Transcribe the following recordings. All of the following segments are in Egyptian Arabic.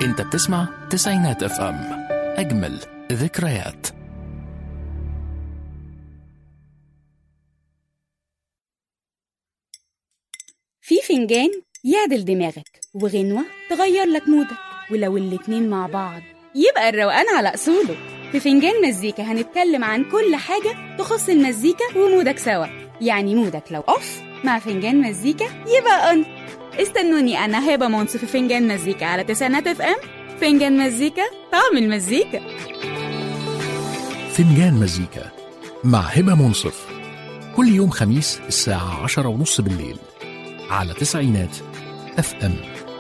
انت بتسمع تسعينات اف ام اجمل ذكريات في فنجان يعدل دماغك وغنوة تغير لك مودك ولو الاتنين مع بعض يبقى الروقان على أصوله في فنجان مزيكا هنتكلم عن كل حاجة تخص المزيكا ومودك سوا يعني مودك لو أوف مع فنجان مزيكا يبقى أون استنوني أنا هبة مونس في فنجان مزيكا على تسعينات اف ام فنجان مزيكا طعم المزيكا فنجان مزيكا مع هبة منصف كل يوم خميس الساعة عشرة ونص بالليل على تسعينات اف ام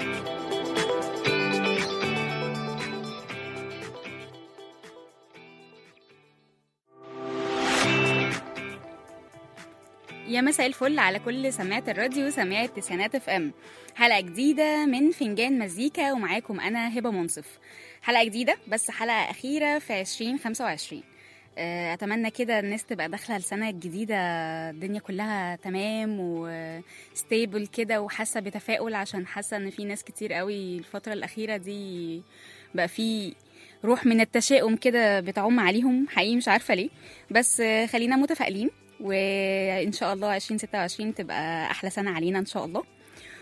يا مساء الفل على كل سماعة الراديو سماعة تسعينات اف ام حلقة جديدة من فنجان مزيكا ومعاكم أنا هبة منصف حلقة جديدة بس حلقة أخيرة في 2025 آه، أتمنى كده الناس تبقى داخلة السنة الجديدة الدنيا كلها تمام وستيبل كده وحاسة بتفاؤل عشان حاسة إن في ناس كتير قوي الفترة الأخيرة دي بقى في روح من التشاؤم كده بتعم عليهم حقيقي مش عارفة ليه بس آه، خلينا متفائلين وان شاء الله 2026 تبقى احلى سنه علينا ان شاء الله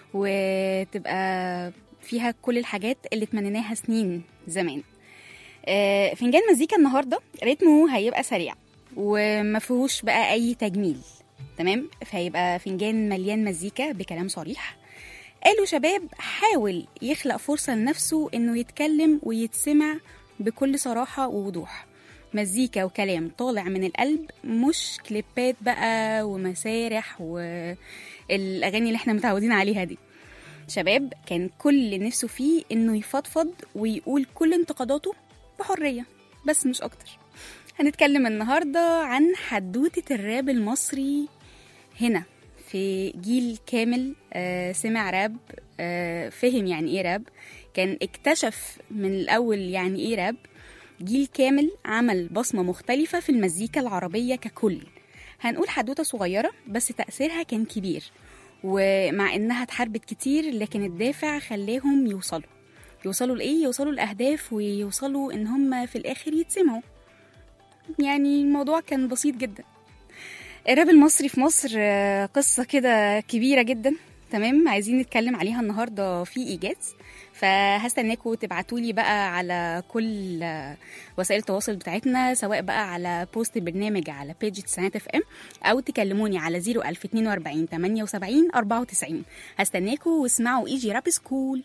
وتبقى فيها كل الحاجات اللي تمنيناها سنين زمان آه، فنجان مزيكا النهارده رتمه هيبقى سريع وما فيهوش بقى اي تجميل تمام فهيبقى فنجان مليان مزيكا بكلام صريح قالوا شباب حاول يخلق فرصه لنفسه انه يتكلم ويتسمع بكل صراحه ووضوح مزيكا وكلام طالع من القلب مش كليبات بقى ومسارح والاغاني اللي احنا متعودين عليها دي شباب كان كل اللي نفسه فيه انه يفضفض ويقول كل انتقاداته بحريه بس مش اكتر هنتكلم النهارده عن حدوته الراب المصري هنا في جيل كامل آه، سمع راب آه، فهم يعني ايه راب كان اكتشف من الاول يعني ايه راب جيل كامل عمل بصمة مختلفة في المزيكا العربية ككل هنقول حدوتة صغيرة بس تأثيرها كان كبير ومع إنها اتحاربت كتير لكن الدافع خلاهم يوصلوا يوصلوا لإيه؟ يوصلوا لأهداف ويوصلوا إن هم في الآخر يتسمعوا يعني الموضوع كان بسيط جدا الراب المصري في مصر آه، قصة كده كبيرة جدا تمام عايزين نتكلم عليها النهاردة في إيجاز فهستناكم تبعتولي بقى على كل آه، وسائل التواصل بتاعتنا سواء بقى على بوست البرنامج على بيج تسعينات اف ام او تكلموني على 01042 78 94 هستناكم واسمعوا ايجي راب سكول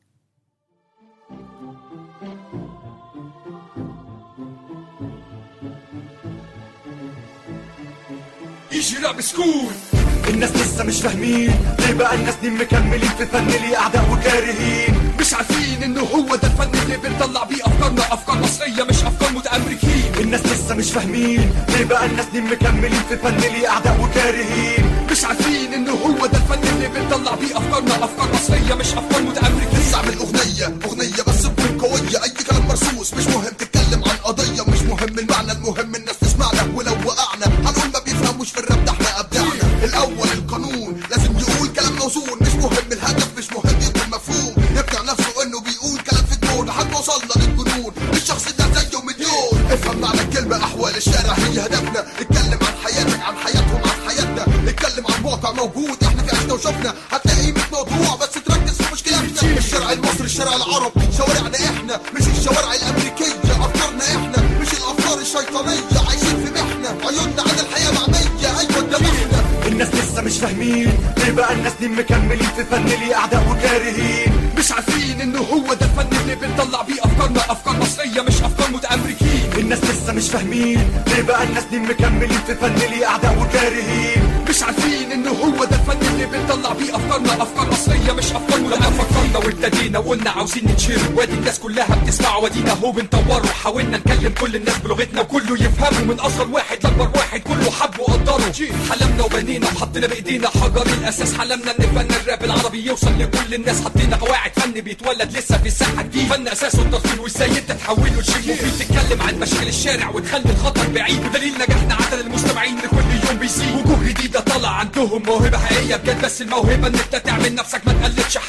يجي راب سكول الناس لسه مش فاهمين ليه بقى الناس دي مكملين في فن ليه اعداء وكارهين مش عارفين انه هو ده الفن اللي بنطلع بيه افكارنا افكار مصريه مش افكار متامريكين الناس لسه مش فاهمين ليه بقى الناس دي مكملين في فن ليه اعداء وكارهين مش عارفين انه هو ده الفن اللي بنطلع بيه افكارنا افكار مصريه مش افكار متامريكين لسه اعمل اغنيه اغنيه بس تكون قويه اي كلام مرصوص مش مهم تتكلم عن قضيه مش مهم المعنى المهم الناس تسمعنا ولو وقعنا هنقول ما بيفهموش في الراب ده احنا ابدعنا الاول القانون لازم يقول كلام موزون مش مهم الهدف مش مهم يكون مفهوم يقنع نفسه انه بيقول كلام في الجون لحد ما وصلنا للجنون الشخص ده زيه مليون افهم معنى الكلمه احوال الشارع هي هدفنا اتكلم عن حياتك عن حياتهم عن حياتنا اتكلم عن واقع موجود احنا في عشنا وشفنا هتلاقي 100 موضوع بس تركز في مشكلتنا الشارع المصري الشارع العربي شوارعنا احنا مش الشوارع الامريكيه افكارنا احنا مش الافكار الشيطانيه عايشين في محنه عيوننا عن الحياه معميه ايوه ده احنا الناس لسه مش فاهمين ليه بقى الناس دي مكملين في فن ليه اعداء وكارهين مش عارفين انه هو ده الفن اللي بنطلع بيه افكارنا افكار مصريه مش افكار متامريكين الناس لسه مش فاهمين ليه بقى الناس دي مكملين في فن ليه اعداء وكارهين مش عارفين انه هو ده الفن اللي بنطلع بيه افكارنا افكار مصريه مش افكار لما فكرنا وابتدينا وقلنا عاوزين نتشير وادي الناس كلها بتسمع وادينا هو بنطور وحاولنا نكلم كل الناس بلغتنا وكله يفهمه من اصغر واحد لاكبر واحد كله حب وقدره حلمنا وبنينا وحطينا بايدينا حجر الاساس حلمنا ان فن الراب العربي يوصل لكل الناس حطينا قواعد فن بيتولد لسه في الساحه جديد فن اساسه التصوير وازاي انت تحوله لشيء مفيد تتكلم عن مشاكل الشارع وتخلي الخطر بعيد ودليل نجاحنا عدد المستمعين لكل يوم بيزيد وجوه جديده طالع عندهم موهبه حقيقيه بجد بس الموهبه ان انت تعمل نفسك ما تقلدش حد ناس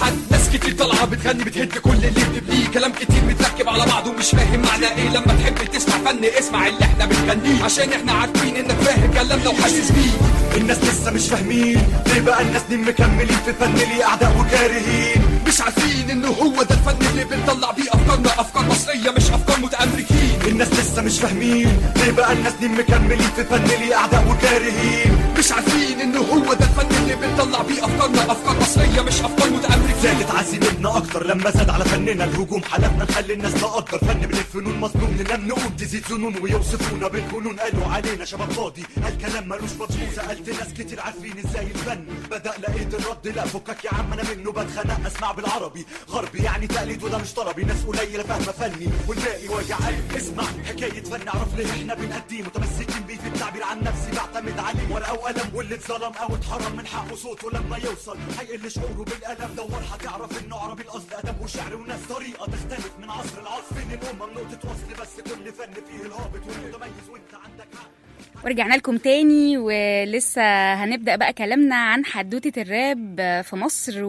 ناس كتير طالعه بتغني بتهد كل اللي بتبنيه كلام كتير متركب على بعضه مش فاهم معنى ايه لما تحب تسمع فن اسمع اللي احنا بنغنيه عشان احنا عارفين انك فاهم كلامنا وحاسس بيه الناس لسه مش فاهمين ليه بقى الناس دي مكملين في الفن ليه اعداء وكارهين مش عارفين انه هو ده الفن اللي بنطلع بيه افكارنا افكار مصريه مش افكار متامركين الناس لسه مش فاهمين ليه بقى الناس دي مكملين في الفن ليه اعداء وكارهين مش عارفين انه هو ده الفن اللي بنطلع بيه افكارنا افكار مصريه مش افكار متامركين زادت عزيمتنا اكتر لما زاد على فننا الهجوم حلفنا نخلي الناس تقدر فن من الفنون مظلوم ننام نقوم تزيد ظنون ويوصفونا بالجنون قالوا علينا شباب فاضي الكلام ملوش مضمون سالت ناس كتير عارفين ازاي الفن بدا لقيت الرد لا فكك يا عم انا منه بتخنق اسمع بالعربي غربي يعني تقليد وده مش طلبي ناس قليله فاهمه فني والباقي وجع قلب اسمع حكايه فن اعرف ليه احنا بنقديه متمسكين بيه في التعبير عن نفسي بعتمد عليه ورقه وقلم واللي اتظلم او اتحرم من حقه صوته لما يوصل هيقل شعوره بالالم دور هتعرف انه عربي القصد ادب وشعر وناس طريقه تختلف من عصر لعصر فين الامه نقطه وصل بس كل فن فيه الهابط والمتميز وانت عندك حق ورجعنا لكم تاني ولسه هنبدأ بقى كلامنا عن حدوتة الراب في مصر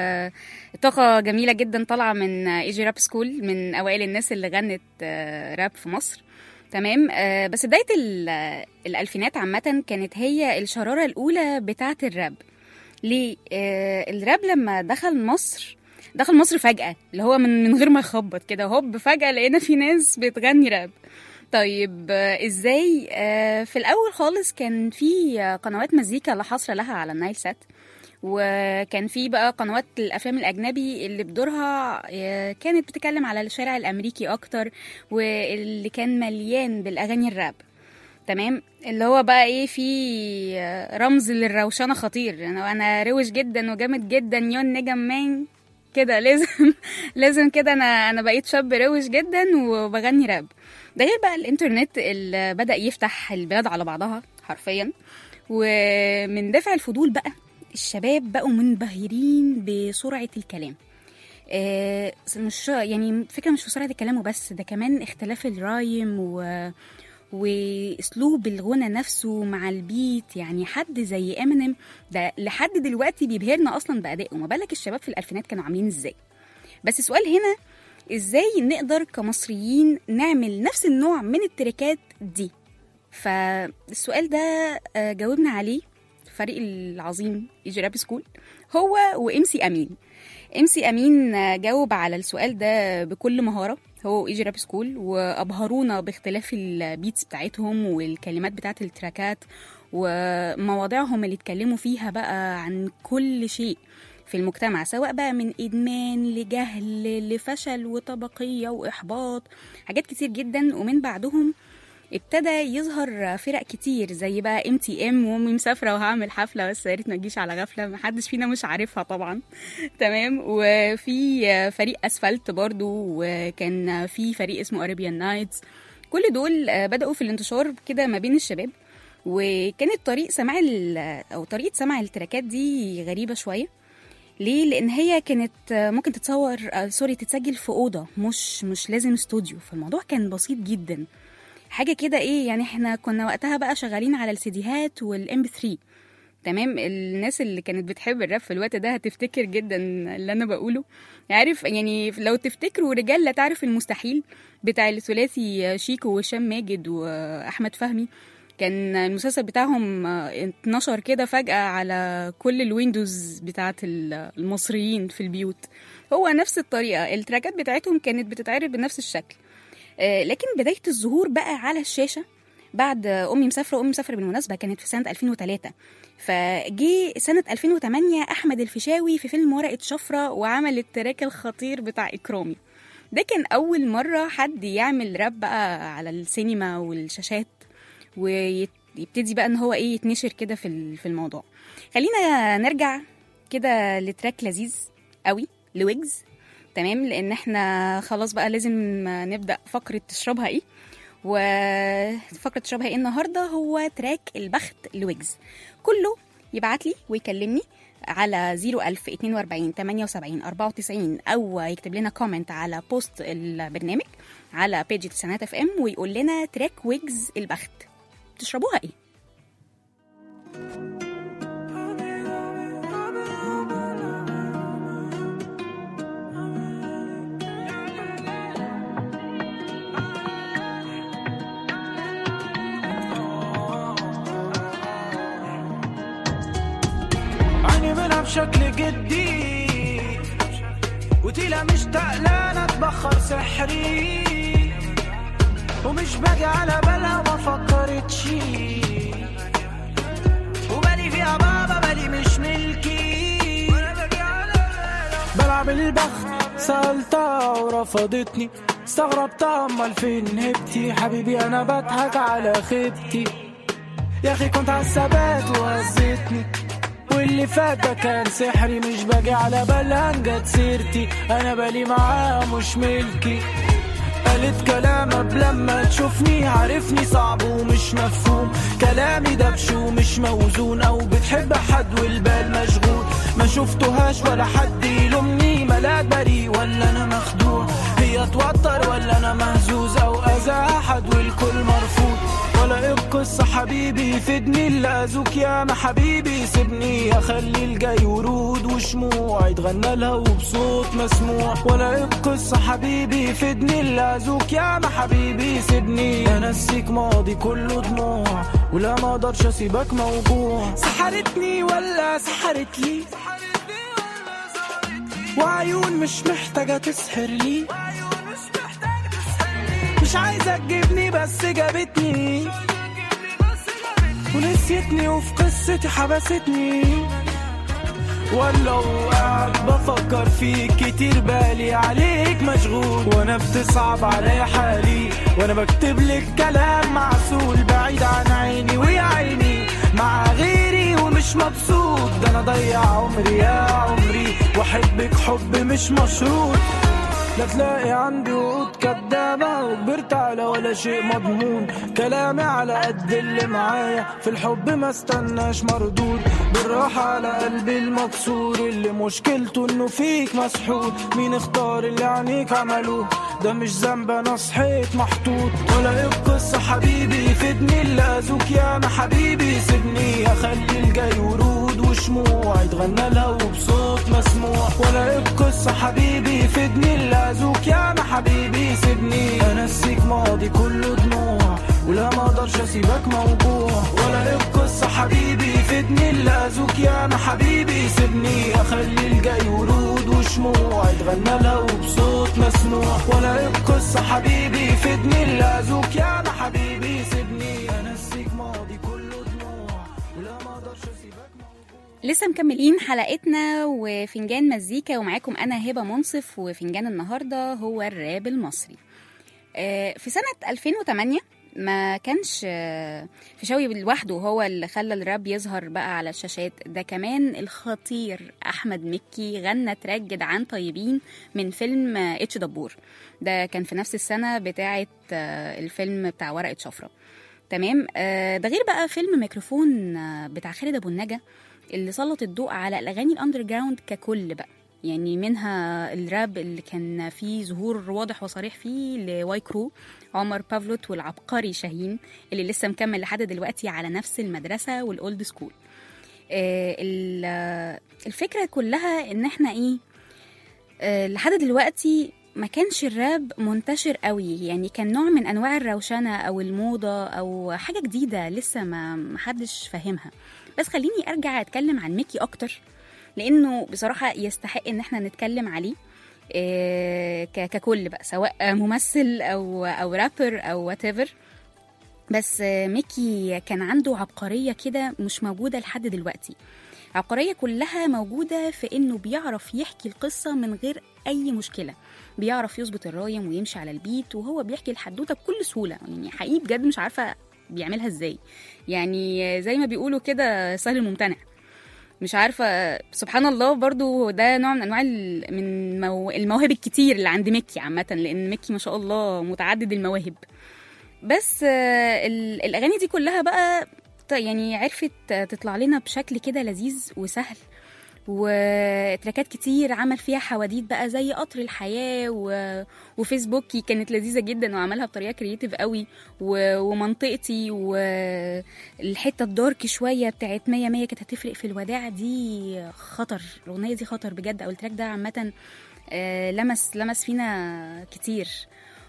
وطاقة جميلة جدا طالعة من ايجي راب سكول من أوائل الناس اللي غنت راب في مصر تمام آه، بس بداية ال- الألفينات عامة كانت هي الشرارة الأولى بتاعة الراب ليه؟ آه، الراب لما دخل مصر دخل مصر فجأة اللي هو من من غير ما يخبط كده هوب فجأة لقينا في ناس بتغني راب طيب آه، ازاي آه، في الاول خالص كان في آه، قنوات مزيكا لا حصر لها على النايل سات وكان في بقى قنوات الافلام الاجنبي اللي بدورها آه، كانت بتتكلم على الشارع الامريكي اكتر واللي كان مليان بالاغاني الراب تمام اللي هو بقى ايه في آه، رمز للروشنه خطير انا انا روش جدا وجامد جدا يون نجم مان كده لازم لازم كده انا انا بقيت شاب روش جدا وبغني راب ده غير بقى الانترنت اللي بدا يفتح البلاد على بعضها حرفيا ومن دافع الفضول بقى الشباب بقوا منبهرين بسرعه الكلام آه، مش يعني الفكره مش في سرعه الكلام وبس ده كمان اختلاف الرايم و واسلوب الغنى نفسه مع البيت يعني حد زي امينيم ده لحد دلوقتي بيبهرنا اصلا بادائه ما بالك الشباب في الالفينات كانوا عاملين ازاي بس السؤال هنا ازاي نقدر كمصريين نعمل نفس النوع من التريكات دي فالسؤال ده آه، جاوبنا عليه الفريق العظيم ايجي راب سكول هو وام سي امين ام سي امين آه، جاوب على السؤال ده بكل مهاره هو ايجي راب سكول وابهرونا باختلاف البيتس بتاعتهم والكلمات بتاعت التراكات ومواضيعهم اللي اتكلموا فيها بقى عن كل شيء في المجتمع سواء بقى من ادمان لجهل لفشل وطبقيه واحباط حاجات كتير جدا ومن بعدهم ابتدى يظهر فرق كتير زي بقى ام تي ام وامي مسافره وهعمل حفله بس يا ريت ما تجيش على غفله محدش فينا مش عارفها طبعا تمام وفي فريق اسفلت برضو وكان في فريق اسمه اريبيان نايتس كل دول بداوا في الانتشار كده ما بين الشباب وكانت طريق سماع ال- او طريقه سماع التراكات دي غريبه شويه ليه لان هي كانت ممكن تتصور آه، سوري تتسجل في اوضه مش مش لازم استوديو فالموضوع كان بسيط جدا حاجه كده ايه يعني احنا كنا وقتها بقى شغالين على السيديهات والام 3 تمام الناس اللي كانت بتحب الراب في الوقت ده هتفتكر جدا اللي انا بقوله عارف يعني لو تفتكروا رجال لا تعرف المستحيل بتاع الثلاثي شيكو وهشام ماجد واحمد فهمي كان المسلسل بتاعهم آه، اتنشر كده فجأة على كل الويندوز بتاعت ال- المصريين في البيوت هو نفس الطريقة التراكات بتاعتهم كانت بتتعرض بنفس الشكل آه، لكن بداية الظهور بقى على الشاشة بعد أمي مسافرة وأمي مسافرة بالمناسبة كانت في سنة 2003 فجي سنة 2008 أحمد الفيشاوي في فيلم ورقة شفرة وعمل التراك الخطير بتاع إكرامي ده كان أول مرة حد يعمل راب بقى على السينما والشاشات ويبتدي بقى ان هو ايه يتنشر كده في ال- في الموضوع خلينا نرجع كده لتراك لذيذ قوي لويجز تمام لان احنا خلاص بقى لازم نبدا فقره تشربها ايه وفقره تشربها ايه النهارده هو تراك البخت لويجز كله يبعت لي ويكلمني على 01000 42 78 94 او يكتب لنا كومنت على بوست البرنامج على بيج تسعينات اف ام ويقول لنا تراك ويجز البخت تشربوها ايه بشكل جدي وتيلا مشتاق لا اتبخر سحري ومش باجي على بالها ما فكرتش وبالي فيها بابا بالي مش ملكي بلعب البخت سألتها ورفضتني استغربتها امال فين هبتي حبيبي انا بضحك على خيبتي يا اخي كنت على الثبات وهزتني واللي فات ده كان سحري مش باجي على بالها جت سيرتي انا بالي معاها مش ملكي قالت كلام قبل لما تشوفني عارفني صعب ومش مفهوم كلامي دبش ومش موزون او بتحب حد والبال مشغول ما شفتهاش ولا حد يلومني ملاك بريء ولا انا مخدوع هي توتر ولا انا مهزوز او اذى احد والكل مرفوض ولا ايه القصة حبيبي فدني اللي اذوك يا ما حبيبي سيبني اخلي الجاي ورود وشموع يتغنى لها وبصوت مسموع ولا ايه القصة حبيبي فدني اللي اذوك يا ما حبيبي سيبني انسيك ماضي كله دموع ولا ما اقدرش اسيبك موجوع سحرتني ولا سحرت لي وعيون مش محتاجة تسحر لي مش عايزة تجيبني بس جابتني ونسيتني وفي قصتي حبستني ولا وقعد بفكر فيك كتير بالي عليك مشغول وانا بتصعب عليا حالي وانا بكتب لك كلام معسول بعيد عن عيني ويا عيني مع غيري ومش مبسوط ده انا ضيع عمري يا عمري واحبك حب مش مشروط لا تلاقي عندي وقود كدابة وكبرت على ولا شيء مضمون كلامي على قد اللي معايا في الحب ما استناش مردود بالراحة على قلبي المكسور اللي مشكلته انه فيك مسحور مين اختار اللي عينيك عملوه ده مش ذنب انا صحيت محطوط ولا ايه القصة حبيبي فدني اللي اذوك يا ما حبيبي سيبني اخلي الجاي ورود وشموع يتغنى لها وبصوت مسموع ولا ايه القصة حبيبي فدني اللي اذوك يا ما حبيبي سيبني انسيك ماضي كله دموع ولا ما اقدرش اسيبك موجوع ولا ايه القصة حبيبي فدني اللي اذوك يا ما حبيبي سيبني اخلي الجاي ورود وشموع يتغنى لها وبصوت مسموع ولا ايه القصة حبيبي فدني اللي اذوك يا ما حبيبي سيبني انسيك ماضي كله دموع ولا ما اقدرش اسيبك موجوع لسه مكملين حلقتنا وفنجان مزيكا ومعاكم انا هبه منصف وفنجان النهارده هو الراب المصري آه، في سنه 2008 ما كانش آه، فيشاوي لوحده هو اللي خلى الراب يظهر بقى على الشاشات ده كمان الخطير احمد مكي غنى تراك جدعان طيبين من فيلم آه، اتش دبور ده كان في نفس السنه بتاعه آه، الفيلم بتاع ورقه شفره تمام آه، ده غير بقى فيلم ميكروفون آه، بتاع خالد ابو النجا اللي سلط الضوء على الاغاني الاندر جراوند ككل بقى يعني منها الراب اللي كان فيه ظهور واضح وصريح فيه لواي كرو عمر بافلوت والعبقري شاهين اللي لسه مكمل لحد دلوقتي على نفس المدرسه والاولد سكول آه، ال- آه، الفكره كلها ان احنا ايه آه، لحد دلوقتي ما كانش الراب منتشر قوي يعني كان نوع من انواع الروشنه او الموضه او حاجه جديده لسه ما محدش فاهمها بس خليني ارجع اتكلم عن ميكي اكتر لانه بصراحه يستحق ان احنا نتكلم عليه آه، ك- ككل بقى سواء ممثل او او رابر او وات بس آه، ميكي كان عنده عبقريه كده مش موجوده لحد دلوقتي عبقرية كلها موجودة في إنه بيعرف يحكي القصة من غير أي مشكلة بيعرف يظبط الرايم ويمشي على البيت وهو بيحكي الحدوتة بكل سهولة يعني حقيقي بجد مش عارفة بيعملها إزاي يعني زي ما بيقولوا كده سهل الممتنع مش عارفة سبحان الله برضو ده نوع من أنواع ال- من مو- المواهب الكتير اللي عند ميكي عامة لأن ميكي ما شاء الله متعدد المواهب بس آه، ال- الأغاني دي كلها بقى ط- يعني عرفت تطلع لنا بشكل كده لذيذ وسهل وتراكات كتير عمل فيها حواديت بقى زي قطر الحياة و... وفيسبوكي كانت لذيذة جدا وعملها بطريقة كرييتيف قوي و... ومنطقتي والحتة الدارك شوية بتاعت مية مية كانت هتفرق في الوداع دي خطر الأغنية دي خطر بجد أو التراك ده عامة آه، لمس لمس فينا كتير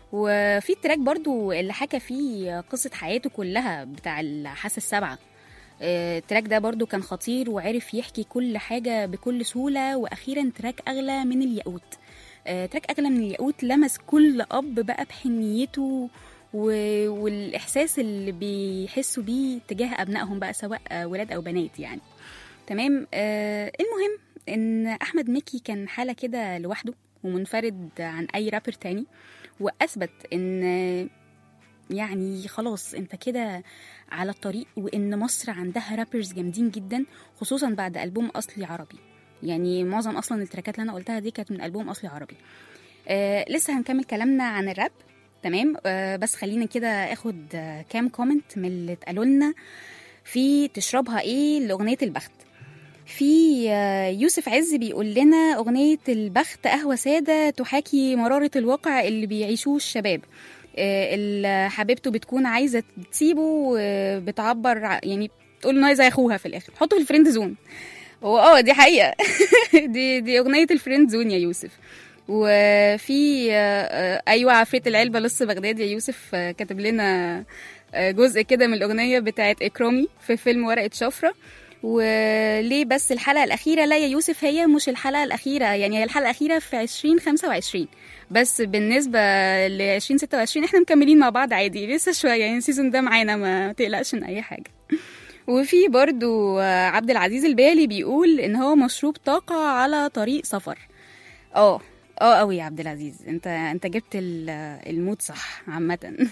وفي التراك برضو اللي حكى فيه قصة حياته كلها بتاع الحاسة السابعة آه، التراك ده برضو كان خطير وعرف يحكي كل حاجة بكل سهولة وأخيرا تراك أغلى من الياقوت آه، تراك أغلى من الياقوت لمس كل أب بقى بحنيته و- والإحساس اللي بيحسوا بيه تجاه أبنائهم بقى سواء آه، ولاد أو بنات يعني تمام آه المهم ان احمد مكي كان حاله كده لوحده ومنفرد عن اي رابر تاني واثبت ان آه، يعني خلاص انت كده على الطريق وان مصر عندها رابرز جامدين جدا خصوصا بعد البوم اصلي عربي يعني معظم اصلا التراكات اللي انا قلتها دي كانت من البوم اصلي عربي آه لسه هنكمل كلامنا عن الراب تمام آه بس خلينا كده اخد آه كام كومنت من اللي اتقالوا لنا في تشربها ايه لاغنيه البخت في آه، يوسف عز بيقول لنا أغنية البخت قهوة سادة تحاكي مرارة الواقع اللي بيعيشوه الشباب آه، اللي حبيبته بتكون عايزة تسيبه آه، بتعبر ع- يعني بتقول انه عايزة ياخوها في الآخر حطه في الفريند زون هو اه دي حقيقة دي دي أغنية الفريند زون يا يوسف وفي آه، آه، أيوة عفريت العلبة لص بغداد يا يوسف آه، كاتب لنا آه، جزء كده من الأغنية بتاعت إكرامي في فيلم ورقة شفرة وليه بس الحلقة الأخيرة لا يا يوسف هي مش الحلقة الأخيرة يعني هي الحلقة الأخيرة في 2025 بس بالنسبة ل 2026 احنا مكملين مع بعض عادي لسه شوية يعني السيزون ده معانا ما تقلقش من أي حاجة وفي برضو آه، عبد العزيز البالي بيقول إن هو مشروب طاقة على طريق سفر اه اه قوي يا عبد العزيز انت انت جبت ال- المود صح عامة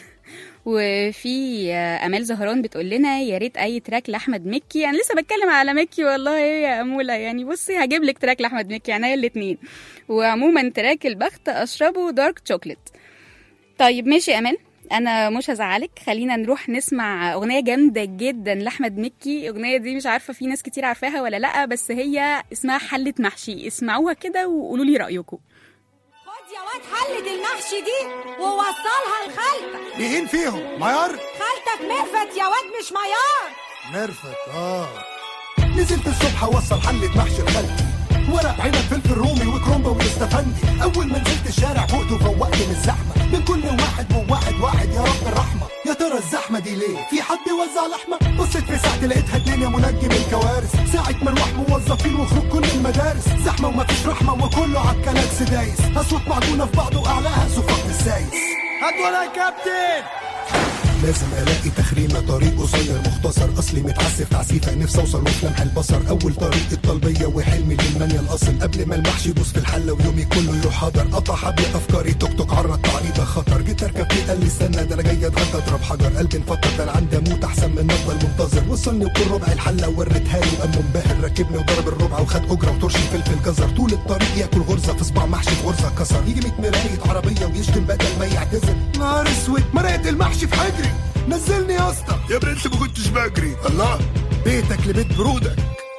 وفي آه، امال زهران بتقول لنا يا ريت اي تراك لاحمد مكي انا لسه بتكلم على مكي والله يا اموله يعني بصي هجيب لك تراك لاحمد مكي عينيا الاثنين وعموما تراك البخت اشربه دارك شوكليت طيب ماشي يا امال انا مش هزعلك خلينا نروح نسمع اغنيه جامده جدا لاحمد مكي الاغنيه دي مش عارفه في ناس كتير عارفاها ولا لا بس هي اسمها حله محشي اسمعوها كده وقولوا لي رايكم خد يا واد حلة المحشي دي ووصلها لخالتك مين فيهم ميار خالتك مهفت يا واد مش ميار مرفت اه نزلت الصبح اوصل حلة محشي لخالتي ورق عنب فلفل رومي وكرومبا واستفندي اول ما نزلت الشارع فوقت وفوقت من الزحمه من كل واحد وواحد واحد يا رب الرحمه يا ترى الزحمه دي ليه في حد يوزع لحمه بصيت في ساعتي لقيتها اتنين يا منجم الكوارث ساعه مروح موظفين وخروج كل المدارس زحمه ومفيش رحمه وكله عالكلاكس دايس اصوات معجونه في بعض واعلاها صفات السايس هات ولا كابتن لازم الاقي تخريمه طريق قصير مختصر اصلي متعسف تعسيفه نفسي اوصل وفي لمح البصر اول طريق الطلبيه وحلمي للمانيا الاصل قبل ما المحشي يبوظ في الحله ويومي كله يروح حضر قطع حبل افكاري توك توك عرض تعريضه خطر جيت اركب فيه قال لي استنى ده انا جاي اتغدى اضرب حجر قلبي انفطر ده انا عندي اموت احسن من افضل منتظر وصلني وكل ربع الحله وريتها له وقام منبهر ركبني وضرب الربع وخد اجره وترشي فلفل جزر طول الطريق ياكل غرزه في صباع محشي في غرزه كسر يجي 100 مرايه عربيه ويشتم بدل ما يعتذر نهار اسود مرقه المحشي في حجري نزلني يا اسطى يا برنس ما كنتش بجري الله بيتك لبيت برودك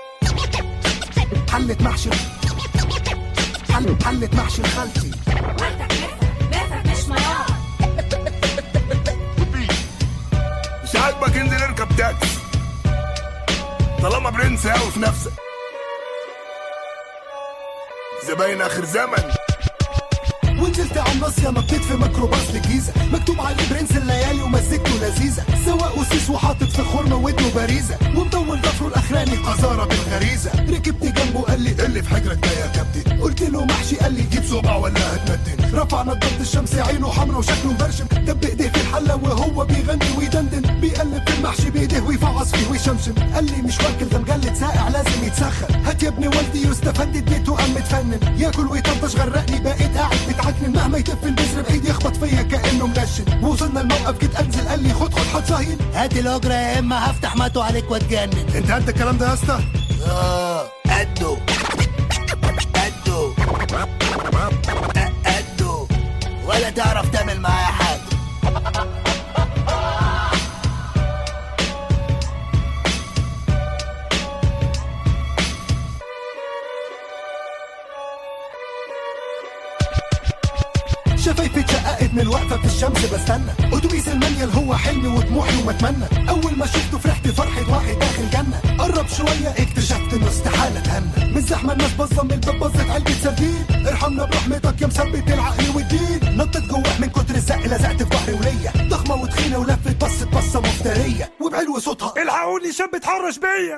حلة محشي حل حلة محشي لخالتي خالتك مهفت مهفت مش ميار مش عاجبك انزل اركب تاكس طالما برنس قوي في نفسك زباين اخر زمن ونزلت على الناصية نطيت في ميكروباص للجيزة مكتوب عليه برنس الليالي ومزجته لذيذة سواق وسيس وحاطط في خرمة ودنه باريزة ومطول ضفره الاخراني قذارة بالغريزة ركبت جنبه قال لي اللي في حجرك ده يا كابتن قلت له محشي قال لي جيب صبع ولا هتمتن رفع نضارة الشمس عينه حمرا وشكله مبرشم دب ايديه في الحلة وهو بيغني ويدندن بيقلب في المحشي بايديه ويفعص فيه ويشمشم قال لي مش واكل ده مجلد ساقع لازم يتسخن هات يا ابني والدي يستفند بيته قام متفنن ياكل ويطنطش غرقني بقيت قاعد متعكنن مهما يتف البذر بعيد يخبط فيا كانه منشن وصلنا الموقف جيت انزل قال لي خد خد حط صهيل هات الاجره يا اما هفتح ماتو عليك واتجنن انت قد الكلام ده يا اسطى اه قده قده قده ولا تعرف تعمل معايا حاجه شفايفي اتشققت من الوقفه في الشمس بستنى اتوبيس المانيال هو حلمي وطموحي ومتمنى اول ما شفته فرحت فرحه واحد داخل جنه قرب شويه اكتشفت انه استحاله اتهنى من زحمه الناس باصه من الباب بصت علبه سردين ارحمنا برحمتك يا مثبت العقل والدين نطت جوه من كتر الزق لزقت في ظهري وليا ضخمه وتخينه ولفت بصت بصه مفتريه وبعلو صوتها الحقوني لي شاب اتحرش بيا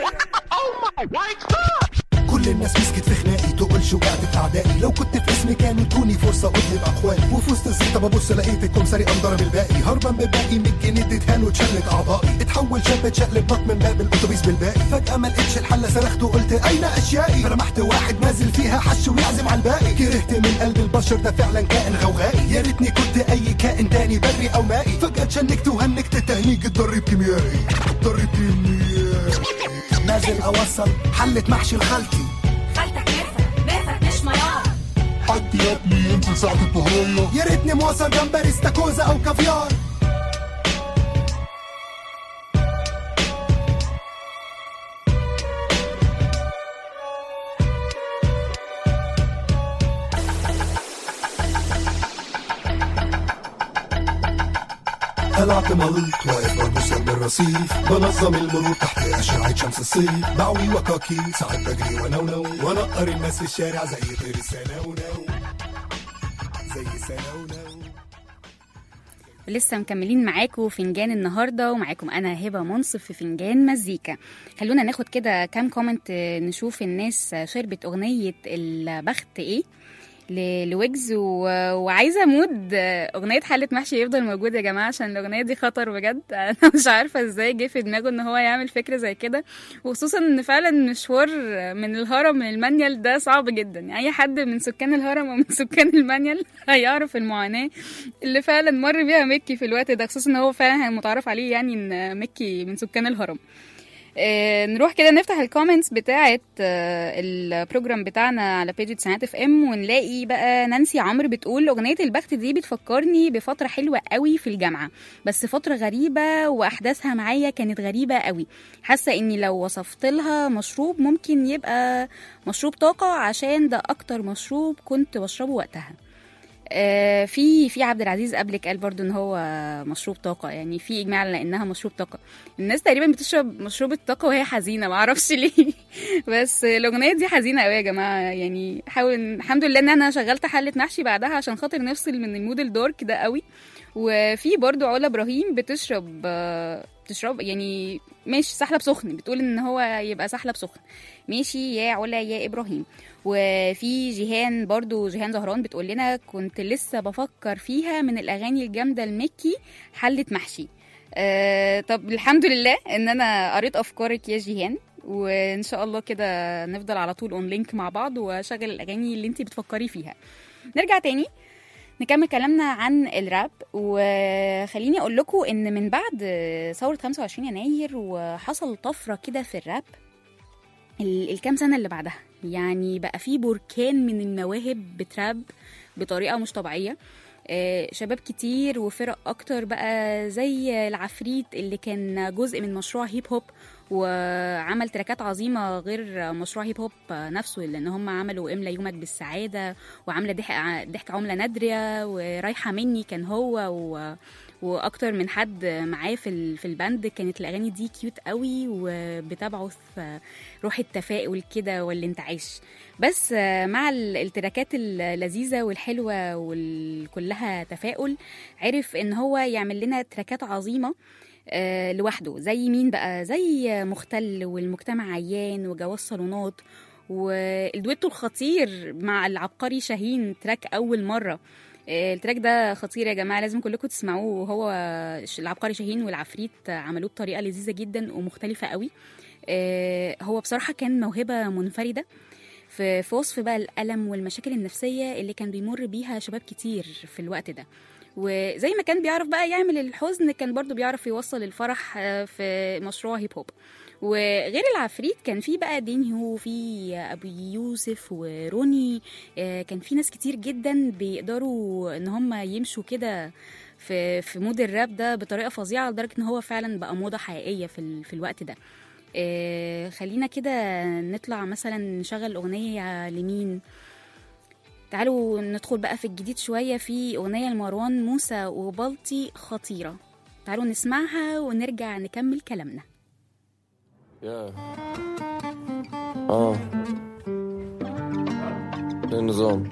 كل الناس مسكت في خناقي تقولش وقعت في اعدائي لو كنت في اسمي كان ادوني فرصه اطلب اقوالي وفي وسط الزيطه ببص لقيت الكمساري قام ضرب الباقي هربان بالباقي 100 جنيه اديتها له اتشلت اعضائي اتحول شاب اتشقلب نط من باب الاتوبيس بالباقي فجاه ما لقيتش الحل صرخت وقلت اين اشيائي فرمحت واحد نازل فيها حش ويعزم على الباقي كرهت من قلب البشر ده فعلا كائن غوغائي يا ريتني كنت اي كائن تاني بري او مائي فجاه اتشنكت وهنكت تهنيج الضريب كيميائي ضريب كيميائي نازل اوصل حلة محشي لخالتي خالتك مرفت مرفت مش ميار حد يا ابني ينزل ساعة الظهرية يا ريتني موصل جمبري استاكوزا او كافيار قلعت ملط واقف ببص بالرصيف بنظم المرور تحت أشعة شمس الصيف بعوي وكاكي ساعات بجري ونونو ونقر الناس في الشارع زي طير السنونو زي سنونو لسه مكملين معاكم فنجان النهارده ومعاكم انا هبه منصف في فنجان مزيكا خلونا ناخد كده كام كومنت آه، نشوف الناس شربت اغنيه البخت ايه ل- لويجز و... وعايزه مود آه، اغنيه حله محشي يفضل موجود يا جماعه عشان الاغنيه دي خطر بجد انا مش عارفه ازاي جه في دماغه ان هو يعمل فكره زي كده وخصوصا ان فعلا مشوار من الهرم للمانيال ده صعب جدا يعني اي حد من سكان الهرم ومن سكان المانيال هيعرف المعاناه اللي فعلا مر بيها مكي في الوقت ده خصوصا ان هو فعلا متعرف عليه يعني ان مكي من سكان الهرم آه، نروح كده نفتح الكومنتس بتاعه آه، البروجرام بتاعنا على بيج ساعات اف ام ونلاقي بقى نانسي عمرو بتقول اغنيه البخت دي بتفكرني بفتره حلوه قوي في الجامعه بس فتره غريبه واحداثها معايا كانت غريبه قوي حاسه اني لو وصفت لها مشروب ممكن يبقى مشروب طاقه عشان ده اكتر مشروب كنت بشربه وقتها آه، في في عبد العزيز قبلك قال برضو ان هو مشروب طاقه يعني في اجماع على انها مشروب طاقه الناس تقريبا بتشرب مشروب الطاقه وهي حزينه ما اعرفش ليه بس الاغنيه دي حزينه قوي يا جماعه يعني حاول الحمد لله ان انا شغلت حله محشي بعدها عشان خاطر نفصل من المود الدارك ده قوي وفي برضو علا ابراهيم بتشرب آه، بتشرب يعني ماشي سحلب سخن بتقول ان هو يبقى سحلب سخن ماشي يا علا يا ابراهيم وفي جيهان برضو جيهان زهران بتقول لنا كنت لسه بفكر فيها من الاغاني الجامده المكي حله محشي آه طب الحمد لله ان انا قريت افكارك يا جيهان وان شاء الله كده نفضل على طول اون لينك مع بعض واشغل الاغاني اللي انت بتفكري فيها نرجع تاني نكمل كلامنا عن الراب وخليني اقول لكم ان من بعد ثوره 25 يناير وحصل طفره كده في الراب ال- الكام سنه اللي بعدها يعني بقى في بركان من المواهب بتراب بطريقه مش طبيعيه آه، شباب كتير وفرق اكتر بقى زي العفريت اللي كان جزء من مشروع هيب هوب وعمل تراكات عظيمه غير مشروع هيب هوب نفسه لان هم عملوا املا يومك بالسعاده وعامله ضحك ضحك عمله نادره ورايحه مني كان هو و واكتر من حد معاه في ال- في الباند كانت الاغاني دي كيوت قوي وبتبعث روح التفاؤل كده والانتعاش بس مع ال- التراكات اللذيذه والحلوه وكلها تفاؤل عرف ان هو يعمل لنا تراكات عظيمه آه، لوحده زي مين بقى زي مختل والمجتمع عيان وجواز صالونات والدويتو الخطير مع العبقري شاهين تراك اول مره آه، التراك ده خطير يا جماعه لازم كلكم تسمعوه هو العبقري شاهين والعفريت عملوه بطريقه لذيذه جدا ومختلفه قوي آه، هو بصراحه كان موهبه منفرده في في وصف بقى الالم والمشاكل النفسيه اللي كان بيمر بيها شباب كتير في الوقت ده وزي ما كان بيعرف بقى يعمل الحزن كان برضو بيعرف يوصل الفرح آه، في مشروع هيب هوب وغير العفريت كان في بقى دينيو وفي ابو يوسف وروني آه، كان في ناس كتير جدا بيقدروا ان هم يمشوا كده في في مود الراب ده بطريقه فظيعه لدرجه ان هو فعلا بقى موضه حقيقيه في ال- في الوقت ده آه، خلينا كده نطلع مثلا نشغل اغنيه لمين تعالوا ندخل بقى في الجديد شويه في اغنيه لمروان موسى وبلطي خطيره تعالوا نسمعها ونرجع نكمل كلامنا يا اه ايه النظام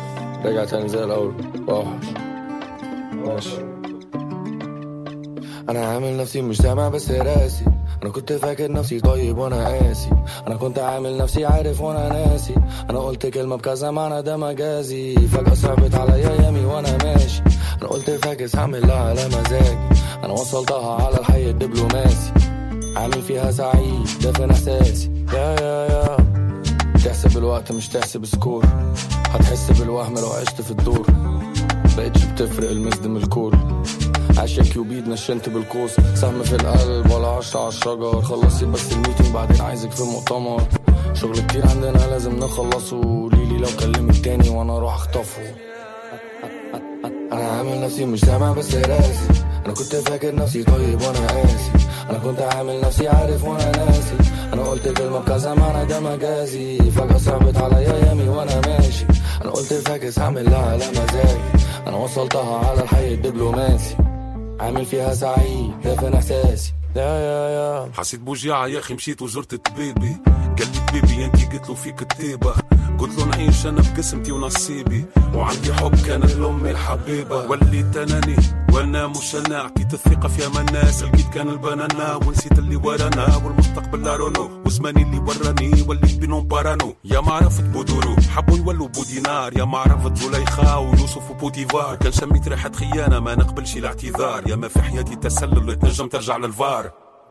رجع تاني زي الاول واوحش ماشي انا عامل نفسي مش سامع بس راسي انا كنت فاكر نفسي طيب وانا قاسي انا كنت عامل نفسي عارف وانا ناسي انا قلت كلمه بكذا معنى ده مجازي فجاه صعبت عليا ايامي وانا ماشي انا قلت فاكس هعملها على مزاجي انا وصلتها على الحي الدبلوماسي عامل فيها سعيد دافن احساسي يا يا يا تحسب الوقت مش تحسب سكور هتحس بالوهم لو عشت في الدور بقتش بتفرق المزد من الكور عاش يا كيوبيد نشنت بالقوس سهم في القلب ولا عشرة على الشجر خلصي بس الميتنج بعدين عايزك في مؤتمر شغل كتير عندنا لازم نخلصه ليلي لو كلمك تاني وانا اروح اخطفه انا عامل نفسي مش سامع بس راسي انا كنت فاكر نفسي طيب وانا قاسي انا كنت عامل نفسي عارف وانا ناسي انا قلت كلمه بكذا معنى ده مجازي فجاه صعبت عليا ايامي وانا ماشي انا قلت فاكس هعملها على مزاجي انا وصلتها على الحي الدبلوماسي عامل فيها سعيد دافن احساسي يا يا يا حسيت بوجيعة يا اخي مشيت وزرت طبيبي قال لي بيبي انت قلت له فيك كتيبة قلت له نعيش انا بقسمتي ونصيبي وعندي حب كانت لامي الحبيبة وليت اناني وانا مش انا عطيت الثقة في امان الناس لقيت كان البنانا ونسيت اللي ورانا والمستقبل لا رونو وزماني اللي وراني وليت بينهم بارانو يا ما عرفت بودورو حبوا يولوا بودينار يا ما عرفت زليخا ويوسف وبوديفار كان شميت ريحة خيانة ما نقبلش الاعتذار يا ما في حياتي تسلل تنجم ترجع للفار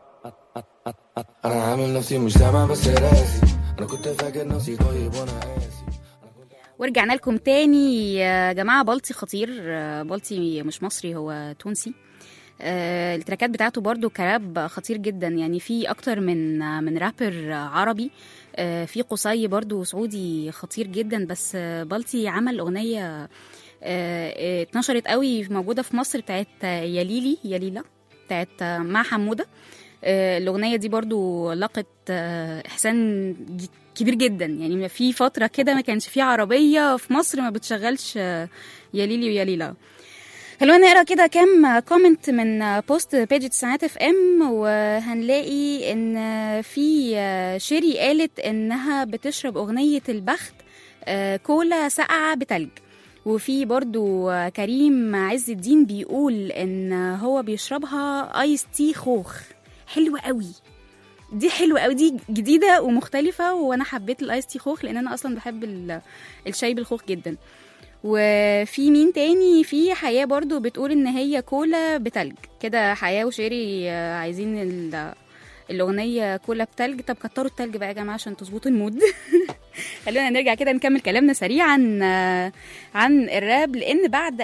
انا عامل نفسي مش سامع بس راسي انا كنت فاكر نفسي طيب وانا قاسي ورجعنا لكم تاني يا جماعة بلطي خطير آه، بلطي مش مصري هو تونسي آه، التراكات بتاعته برضو كراب خطير جدا يعني في اكتر من من رابر عربي آه، في قصي برضو سعودي خطير جدا بس آه، بلطي عمل اغنية آه، آه، اتنشرت قوي موجودة في مصر بتاعت يا ليلي يا ليلى بتاعت آه، مع حمودة آه، الأغنية دي برضو لقت آه، إحسان ج- كبير جدا يعني في فترة كده ما كانش في عربية في مصر ما بتشغلش آه، يا ليلي ويا ليلى خلونا نقرا كده كام كومنت من بوست بيج تسعينات اف ام وهنلاقي ان في شيري قالت انها بتشرب اغنيه البخت آه، كولا ساقعه بتلج وفي برضو كريم عز الدين بيقول ان هو بيشربها ايس تي خوخ حلوة قوي دي حلوة قوي دي جديدة ومختلفة وانا حبيت الايس تي خوخ لان انا اصلا بحب ال- الشاي بالخوخ جدا وفي مين تاني في حياة برضو بتقول ان هي كولا بتلج كده حياة وشيري آه، عايزين ال- الأغنية كولا بتلج طب كتروا التلج بقى يا جماعة عشان تظبطوا المود خلينا نرجع كده نكمل كلامنا سريعا آه، عن الراب لأن بعد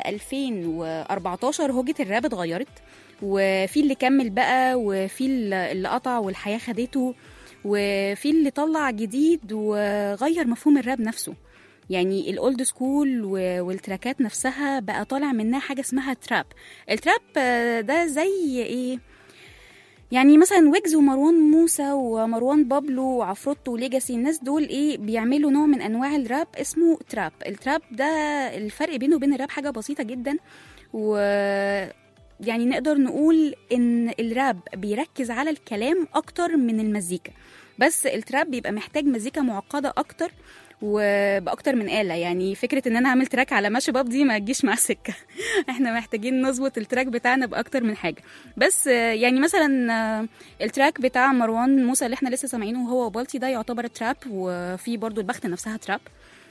2014 هوجة الراب اتغيرت وفي اللي كمل بقى وفي اللي اللي قطع والحياة خدته وفي اللي طلع جديد وغير مفهوم الراب نفسه يعني الاولد سكول و- والتراكات نفسها بقى طالع منها حاجه اسمها تراب التراب آه، ده زي ايه يعني مثلا ويجز ومروان موسى ومروان بابلو وعفروتو وليجاسي الناس دول ايه بيعملوا نوع من انواع الراب اسمه تراب التراب ده الفرق بينه وبين الراب حاجه بسيطه جدا و يعني نقدر نقول ان الراب بيركز على الكلام اكتر من المزيكا بس التراب بيبقى محتاج مزيكا معقده اكتر وباكتر من آلة يعني فكرة ان انا اعمل تراك على ماشي باب دي ما تجيش مع سكة احنا محتاجين نظبط التراك بتاعنا باكتر من حاجة بس آه، يعني مثلا آه، التراك بتاع مروان موسى اللي احنا لسه سامعينه هو وبالتي ده يعتبر تراب وفي برضو البخت نفسها تراب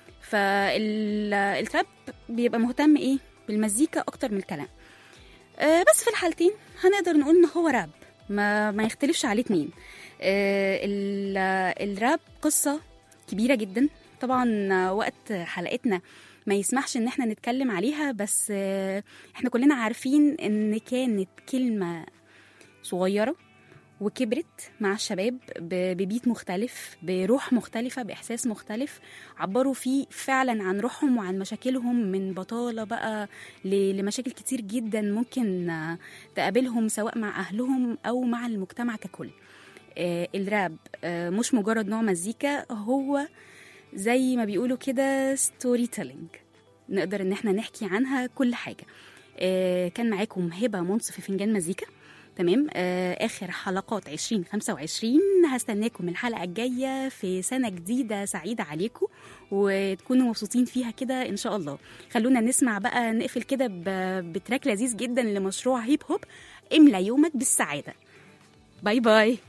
فالتراب بيبقى مهتم ايه بالمزيكا اكتر من الكلام آه، بس في الحالتين هنقدر نقول ان هو راب ما ما يختلفش عليه اتنين آه، ال- الراب قصة كبيرة جدا طبعا آه، وقت حلقتنا ما يسمحش ان احنا نتكلم عليها بس آه، احنا كلنا عارفين ان كانت كلمة صغيرة وكبرت مع الشباب ب- ببيت مختلف بروح مختلفة بإحساس مختلف عبروا فيه فعلا عن روحهم وعن مشاكلهم من بطالة بقى ل- لمشاكل كتير جدا ممكن آه، تقابلهم سواء مع أهلهم أو مع المجتمع ككل آه، الراب آه، مش مجرد نوع مزيكا هو زي ما بيقولوا كده ستوري تيلينج نقدر ان احنا نحكي عنها كل حاجة آه، كان معاكم هبة منصف في فنجان مزيكا تمام آه اخر حلقات 2025 هستناكم الحلقه الجايه في سنه جديده سعيده عليكم وتكونوا مبسوطين فيها كده ان شاء الله خلونا نسمع بقى نقفل كده ب- بتراك لذيذ جدا لمشروع هيب هوب املى يومك بالسعاده باي باي